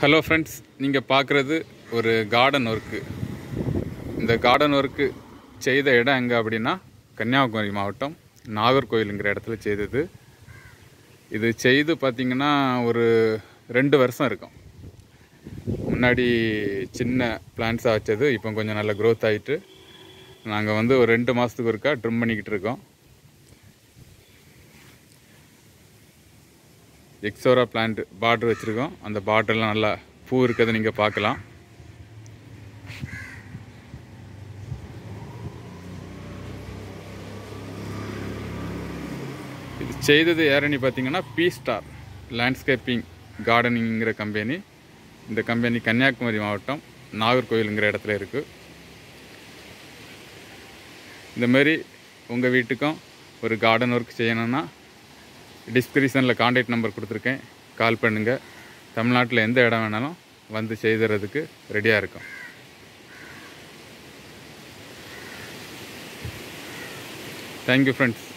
hello friends நீங்கள் பார்க்குறது ஒரு கார்டன் ஒர்க்கு இந்த கார்டன் ஒர்க்கு செய்த இடம் எங்கே அப்படின்னா கன்னியாகுமரி மாவட்டம் நாகர்கோயிலுங்கிற இடத்துல செய்தது இது செய்து பார்த்திங்கன்னா ஒரு ரெண்டு வருஷம் இருக்கும் முன்னாடி சின்ன பிளான்ஸாக வச்சது இப்போ கொஞ்சம் நல்ல க்ரோத் ஆகிட்டு நாங்கள் வந்து ஒரு ரெண்டு மாதத்துக்கு ஒருக்கா ட்ரிம் பண்ணிக்கிட்டு இருக்கோம் எக்ஸோரா பிளான்ட் பார்டர் வச்சுருக்கோம் அந்த பார்டர்லாம் நல்லா பூ இருக்கிறத நீங்கள் பார்க்கலாம் இது செய்தது யாருன்னு பார்த்தீங்கன்னா பி ஸ்டார் லேண்ட்ஸ்கேப்பிங் கார்டனிங்கிற கம்பெனி இந்த கம்பெனி கன்னியாகுமரி மாவட்டம் நாகர்கோவிலுங்கிற இடத்துல இருக்குது இந்த மாதிரி உங்கள் வீட்டுக்கும் ஒரு கார்டன் ஒர்க் செய்யணும்னா டிஸ்கிரிப்ஷனில் காண்டாக்ட் நம்பர் கொடுத்துருக்கேன் கால் பண்ணுங்கள் தமிழ்நாட்டில் எந்த இடம் வேணாலும் வந்து செய்துறதுக்கு ரெடியாக இருக்கும் தேங்க்யூ ஃப்ரெண்ட்ஸ்